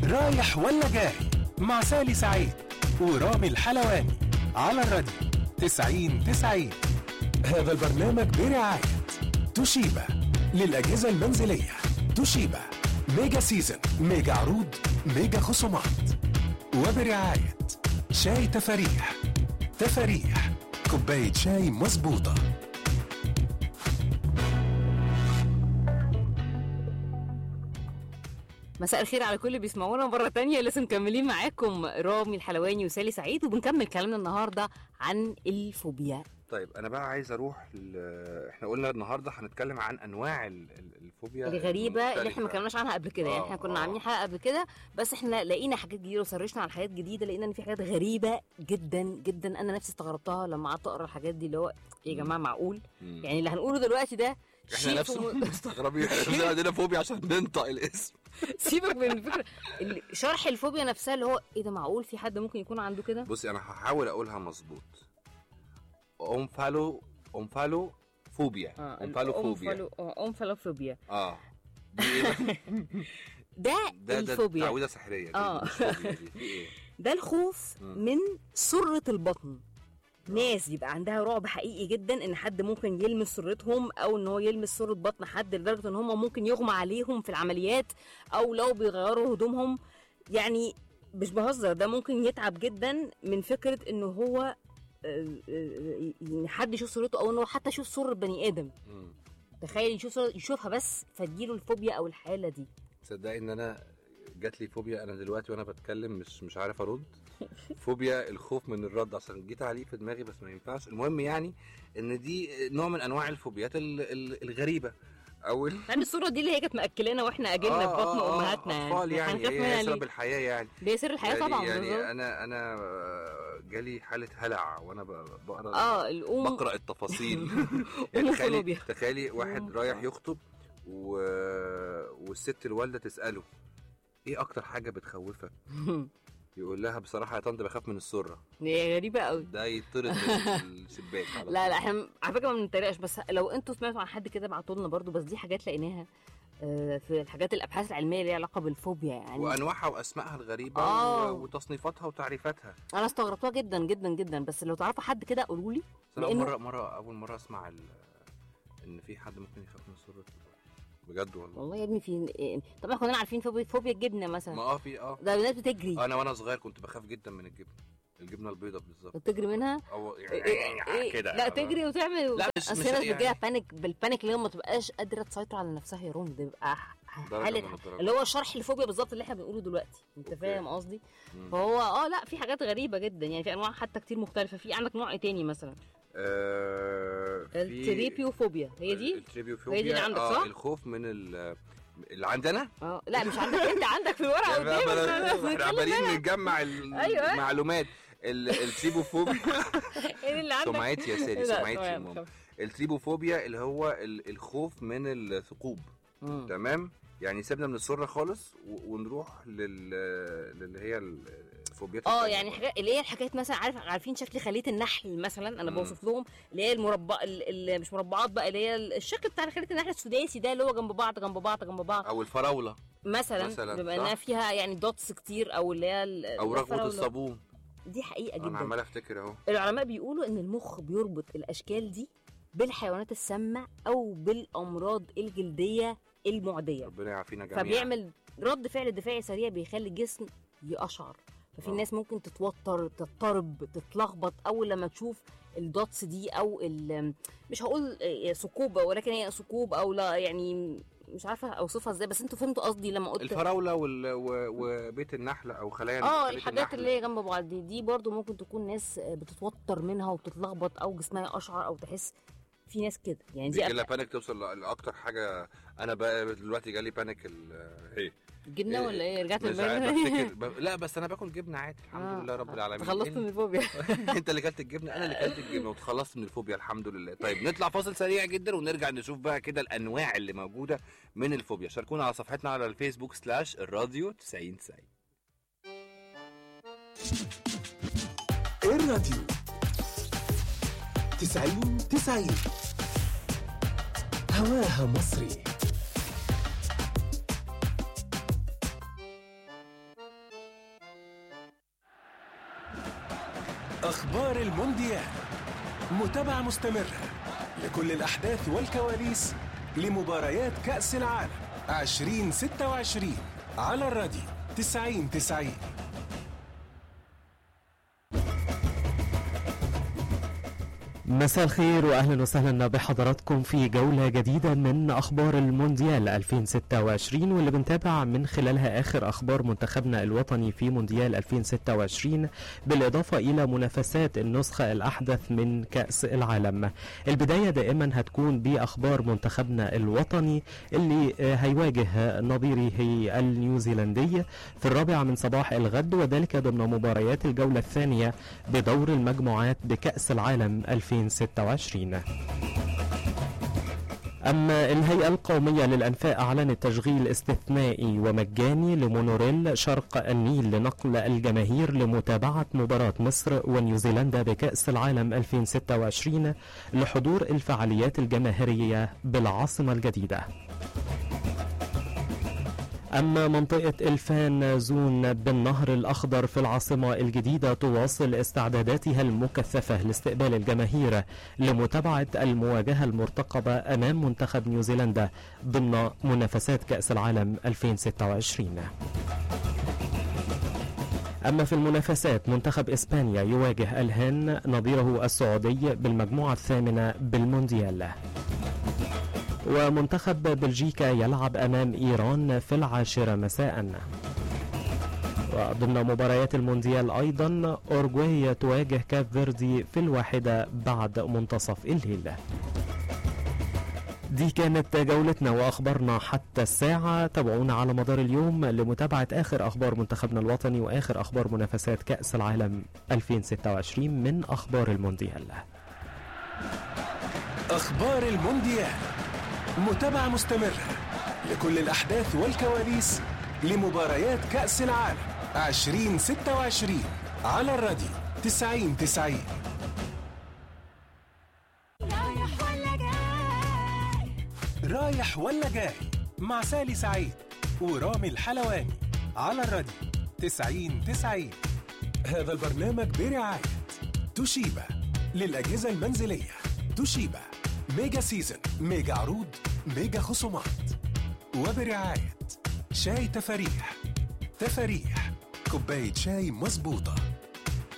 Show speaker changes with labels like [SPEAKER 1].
[SPEAKER 1] رايح ولا جاي مع سالي سعيد ورامي الحلواني على الراديو 90 90 هذا البرنامج برعاية توشيبا للأجهزة المنزلية توشيبا ميجا سيزن ميجا عروض ميجا خصومات وبرعاية شاي تفاريح تفاريح كوباية شاي مظبوطة
[SPEAKER 2] مساء الخير على كل اللي بيسمعونا مرة تانية لسه مكملين معاكم رامي الحلواني وسالي سعيد وبنكمل كلامنا النهاردة عن الفوبيا
[SPEAKER 3] طيب انا بقى عايز اروح ل... احنا قلنا النهارده هنتكلم عن انواع ال- ال- الفوبيا
[SPEAKER 2] الغريبة اللي احنا ما
[SPEAKER 3] المختلفة.
[SPEAKER 2] اتكلمناش عنها قبل كده يعني
[SPEAKER 3] آه،
[SPEAKER 2] احنا كنا
[SPEAKER 3] آه.
[SPEAKER 2] عاملين حلقة قبل كده بس احنا لقينا حاجات جديدة وسرشنا على حاجات جديدة لقينا ان في حاجات غريبة جدا جدا انا نفسي استغربتها لما قعدت اقرا الحاجات دي اللي هو يا جماعة معقول
[SPEAKER 3] مم.
[SPEAKER 2] يعني اللي هنقوله دلوقتي ده
[SPEAKER 3] احنا
[SPEAKER 2] شيء
[SPEAKER 3] نفسه
[SPEAKER 2] في م-
[SPEAKER 3] مستغربين احنا عندنا فوبيا عشان ننطق الاسم
[SPEAKER 2] سيبك من الفكرة اللي- شرح الفوبيا نفسها اللي هو ايه ده معقول في حد ممكن يكون عنده كده
[SPEAKER 3] بصي انا هحاول اقولها مظبوط اومفالو اومفالو فوبيا اومفالو فوبيا
[SPEAKER 2] اومفالوفوبيا
[SPEAKER 3] اه دي ايه بقى؟
[SPEAKER 2] ده,
[SPEAKER 3] ده ده
[SPEAKER 2] الفوبيا
[SPEAKER 3] تعويذه سحريه دي
[SPEAKER 2] آه.
[SPEAKER 3] مش فوبيا دي في ايه
[SPEAKER 2] ده الخوف
[SPEAKER 3] مم.
[SPEAKER 2] من سرة البطن ناس يبقى عندها رعب حقيقي جدا ان حد ممكن يلمس سرتهم او ان هو يلمس سرة بطن حد لدرجة ان هم ممكن يغمى عليهم في العمليات او لو بيغيروا هدومهم يعني مش بهزر ده ممكن يتعب جدا من فكرة ان هو آه، آه، يعني حد يشوف صورته او ان هو حتى يشوف صورة بني ادم
[SPEAKER 3] مم.
[SPEAKER 2] تخيل يشوف صورة يشوفها بس فتجيله الفوبيا او الحالة دي
[SPEAKER 3] تصدقي ان انا جات لي فوبيا انا دلوقتي وانا بتكلم مش مش عارف ارد فوبيا الخوف من الرد عشان جيت عليه في دماغي بس ما ينفعش المهم يعني ان دي نوع من انواع الفوبيات ال- ال- الغريبه او ال-
[SPEAKER 2] يعني الصورة دي اللي هي كانت مأكلانا واحنا اجلنا في بطن
[SPEAKER 3] آه، آه،
[SPEAKER 2] امهاتنا يعني
[SPEAKER 3] اطفال يعني
[SPEAKER 2] هنخاف
[SPEAKER 3] هي
[SPEAKER 2] منها
[SPEAKER 3] سبب
[SPEAKER 2] ليه؟
[SPEAKER 3] الحياه يعني
[SPEAKER 2] دي سر الحياة
[SPEAKER 3] يعني
[SPEAKER 2] طبعا
[SPEAKER 3] يعني
[SPEAKER 2] بالظبط.
[SPEAKER 3] انا انا جالي حاله هلع وانا ب- بقرا
[SPEAKER 2] اه الام
[SPEAKER 3] بقرا التفاصيل
[SPEAKER 2] أم
[SPEAKER 3] يعني تخيلي
[SPEAKER 2] فوبيا.
[SPEAKER 3] تخيلي واحد
[SPEAKER 2] أم
[SPEAKER 3] رايح يخطب و... والست الوالده تساله ايه اكتر حاجه بتخوفك يقول لها بصراحه يا طنط بخاف من السره
[SPEAKER 2] دي غريبة قوي
[SPEAKER 3] ده يطرد من الشباك على
[SPEAKER 2] لا
[SPEAKER 3] طول.
[SPEAKER 2] لا احنا على فكرة ما بنتريقش بس لو انتوا سمعتوا عن حد كده ابعتوا لنا برضو بس دي حاجات لقيناها آه، في الحاجات الابحاث العلميه اللي ليها علاقه بالفوبيا يعني
[SPEAKER 3] وانواعها واسمائها الغريبه
[SPEAKER 2] آه.
[SPEAKER 3] و... وتصنيفاتها وتعريفاتها
[SPEAKER 2] انا استغربتها جدا جدا جدا بس لو تعرفوا حد كده قولوا لي
[SPEAKER 3] بس أنا أول
[SPEAKER 2] لأنه-
[SPEAKER 3] مره مره اول مره اسمع ال... ان في حد ممكن يخاف من السره بجد والله
[SPEAKER 2] والله يا ابني في طبعا كلنا عارفين فوبيا فوبيا الجبنه
[SPEAKER 3] ما
[SPEAKER 2] مثلا
[SPEAKER 3] اه في اه
[SPEAKER 2] ده الناس بتجري
[SPEAKER 3] انا وانا صغير كنت بخاف جدا من الجبنه الجبنه البيضاء بالظبط
[SPEAKER 2] بتجري منها
[SPEAKER 3] او
[SPEAKER 2] إيه- إيه-
[SPEAKER 3] كده
[SPEAKER 2] لا تجري وتعمل
[SPEAKER 3] لا، مش-
[SPEAKER 2] اصل
[SPEAKER 3] مش
[SPEAKER 2] في ناس
[SPEAKER 3] يعني-
[SPEAKER 2] بتجيلها بانيك بالبانيك اللي هو ما تبقاش قادره تسيطر على نفسها يا روم ده بيبقى ح-
[SPEAKER 3] درجة
[SPEAKER 2] حاله
[SPEAKER 3] من الدرجات.
[SPEAKER 2] اللي هو شرح الفوبيا بالظبط اللي احنا بنقوله دلوقتي انت
[SPEAKER 3] أوكي.
[SPEAKER 2] فاهم قصدي
[SPEAKER 3] مم.
[SPEAKER 2] فهو اه لا في حاجات غريبه جدا يعني في انواع حتى كتير مختلفه في عندك نوع إيه تاني مثلا
[SPEAKER 3] آه في-
[SPEAKER 2] التريبيوفوبيا هي دي
[SPEAKER 3] التريبيوفوبيا
[SPEAKER 2] هي دي اللي عندك،
[SPEAKER 3] آه
[SPEAKER 2] صح؟
[SPEAKER 3] الخوف من ال اللي عندنا
[SPEAKER 2] اه لا مش عندك انت عندك في الورقه
[SPEAKER 3] يعني
[SPEAKER 2] قدامك
[SPEAKER 3] بقى-
[SPEAKER 2] أنا
[SPEAKER 3] احنا
[SPEAKER 2] بتكلم
[SPEAKER 3] عمالين نجمع
[SPEAKER 2] أيوة.
[SPEAKER 3] المعلومات ال- التريبوفوبيا
[SPEAKER 2] ايه اللي عندك
[SPEAKER 3] سمعتي يا ساري
[SPEAKER 2] لا،
[SPEAKER 3] سمعتي
[SPEAKER 2] تمام،
[SPEAKER 3] المهم
[SPEAKER 2] تمام.
[SPEAKER 3] التريبوفوبيا اللي هو ال- الخوف من الثقوب
[SPEAKER 2] مم.
[SPEAKER 3] تمام يعني سيبنا من السره خالص و- ونروح لل للي هي الفوبيات
[SPEAKER 2] اه
[SPEAKER 3] التانية
[SPEAKER 2] يعني
[SPEAKER 3] بقى.
[SPEAKER 2] حاجات اللي هي الحاجات مثلا عارف عارفين شكل خليه النحل مثلا انا
[SPEAKER 3] مم.
[SPEAKER 2] بوصف لهم اللي هي المربع اللي مش مربعات بقى اللي هي الشكل بتاع خليه النحل السداسي ده اللي هو جنب بعض جنب بعض جنب بعض
[SPEAKER 3] او الفراوله
[SPEAKER 2] مثلا,
[SPEAKER 3] مثلاً،
[SPEAKER 2] بما
[SPEAKER 3] صح.
[SPEAKER 2] انها فيها يعني دوتس كتير او اللي هي ال-
[SPEAKER 3] او رغوه
[SPEAKER 2] الفراولة.
[SPEAKER 3] الصابون
[SPEAKER 2] دي حقيقه
[SPEAKER 3] انا
[SPEAKER 2] جدا
[SPEAKER 3] عمال افتكر اهو
[SPEAKER 2] العلماء بيقولوا ان المخ بيربط الاشكال دي بالحيوانات السامه او بالامراض الجلديه المعديه
[SPEAKER 3] ربنا يعافينا جميعا
[SPEAKER 2] فبيعمل رد فعل دفاعي سريع بيخلي الجسم يقشعر ففي
[SPEAKER 3] آه.
[SPEAKER 2] ناس ممكن تتوتر تضطرب تتلخبط اول لما تشوف الدوتس دي او ال- مش هقول آه، ثقوب ولكن هي ثقوب او لا يعني مش عارفه اوصفها ازاي بس انتوا فهمتوا قصدي لما قلت
[SPEAKER 3] الفراوله وال... و... وبيت النحل او خلايا
[SPEAKER 2] اه
[SPEAKER 3] خلية
[SPEAKER 2] الحاجات
[SPEAKER 3] النحل.
[SPEAKER 2] اللي هي جنب بعض دي دي برضو ممكن تكون ناس آه، بتتوتر منها وبتتلخبط او جسمها يقشعر او تحس في ناس كده يعني دي
[SPEAKER 3] بيجي لها
[SPEAKER 2] أف-
[SPEAKER 3] بانيك توصل ل- لاكتر حاجه انا بقى دلوقتي جالي بانيك ال ايه
[SPEAKER 2] جبنه
[SPEAKER 3] إيه،
[SPEAKER 2] ولا ايه رجعت
[SPEAKER 3] مش عارف
[SPEAKER 2] البلد
[SPEAKER 3] افتكر ب... لا بس انا باكل جبنه عادي الحمد لله رب العالمين
[SPEAKER 2] تخلصت من الفوبيا
[SPEAKER 3] انت اللي كلت الجبنه انا اللي كلت الجبنه وتخلصت من الفوبيا الحمد لله طيب نطلع فاصل سريع جدا ونرجع نشوف بقى كده الانواع اللي موجوده من الفوبيا شاركونا على صفحتنا على الفيسبوك سلاش الراديو 90 90
[SPEAKER 1] الراديو 90 90 هواها مصري أخبار المونديال متابعة مستمرة لكل الأحداث والكواليس لمباريات كأس العالم 2026 على الراديو 90 90
[SPEAKER 4] مساء الخير واهلا وسهلا بحضراتكم في جوله جديده من اخبار المونديال 2026 واللي بنتابع من خلالها اخر اخبار منتخبنا الوطني في مونديال 2026 بالاضافه الى منافسات النسخه الاحدث من كاس العالم. البدايه دائما هتكون باخبار منتخبنا الوطني اللي هيواجه نظيره النيوزيلندي في الرابعه من صباح الغد وذلك ضمن مباريات الجوله الثانيه بدور المجموعات بكاس العالم 2026 أما الهيئة القومية للأنفاق أعلنت تشغيل استثنائي ومجاني لمونوريل شرق النيل لنقل الجماهير لمتابعة مباراة مصر ونيوزيلندا بكأس العالم 2026 لحضور الفعاليات الجماهيرية بالعاصمة الجديدة. أما منطقة الفان زون بالنهر الأخضر في العاصمة الجديدة تواصل استعداداتها المكثفة لاستقبال الجماهير لمتابعة المواجهة المرتقبة أمام منتخب نيوزيلندا ضمن منافسات كأس العالم 2026 أما في المنافسات منتخب إسبانيا يواجه الهان نظيره السعودي بالمجموعة الثامنة بالمونديال ومنتخب بلجيكا يلعب أمام إيران في العاشرة مساء وضمن مباريات المونديال أيضا أورجواي تواجه كاب فيردي في الواحدة بعد منتصف الليل دي كانت جولتنا واخبارنا حتى الساعة تابعونا على مدار اليوم لمتابعة اخر اخبار منتخبنا الوطني واخر اخبار منافسات كأس العالم 2026 من اخبار المونديال
[SPEAKER 1] أخبار المونديال متابعة مستمرة لكل الأحداث والكواليس لمباريات كأس العالم 2026 على الراديو 90 90 رايح ولا جاي مع سالي سعيد ورامي الحلواني على الراديو 90 90 هذا البرنامج برعاية توشيبا للأجهزة المنزلية توشيبا ميجا سيزن ميجا عروض ميجا خصومات وبرعاية شاي تفاريح تفاريح كوباية شاي مظبوطة